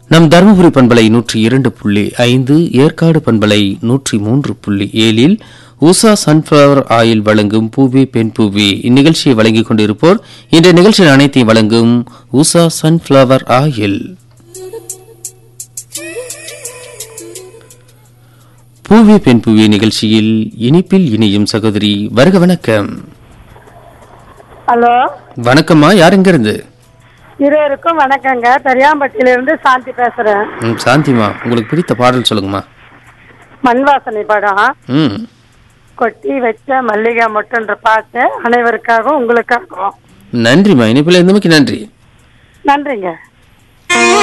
நம் தருமபுரி பண்பலை நூற்றி இரண்டு புள்ளி ஐந்து ஏற்காடு பண்பலை நூற்றி மூன்று புள்ளி ஏழில் உஷா சன்ஃபிளவர் ஆயில் வழங்கும் பூவே பெண் பூவே இந்நிகழ்ச்சியை வழங்கிக் கொண்டிருப்போர் இந்த நிகழ்ச்சியில் அனைத்தையும் வழங்கும் உஷா சன்ஃபிளவர் ஆயில் பூவே பெண் பூவே நிகழ்ச்சியில் இனிப்பில் இனியும் சகோதரி வருக வணக்கம் ஹலோ வணக்கம்மா யாருங்கிருந்து இருவருக்கும் வணக்கங்க பெரியாம்பட்டியிலிருந்து சாந்தி பேசுறேன் ம் சாந்திமா உங்களுக்கு பிடித்த பாடல் சொல்லுங்கம்மா மண் வாசனை படம் ம் கொட்டி வச்ச மல்லிகை மொட்டுன்ற பாட்டு அனைவருக்காகவும் உங்களுக்காகவும் நன்றிம்மா இனிப்பில் இருந்தமைக்கு நன்றி நன்றிங்க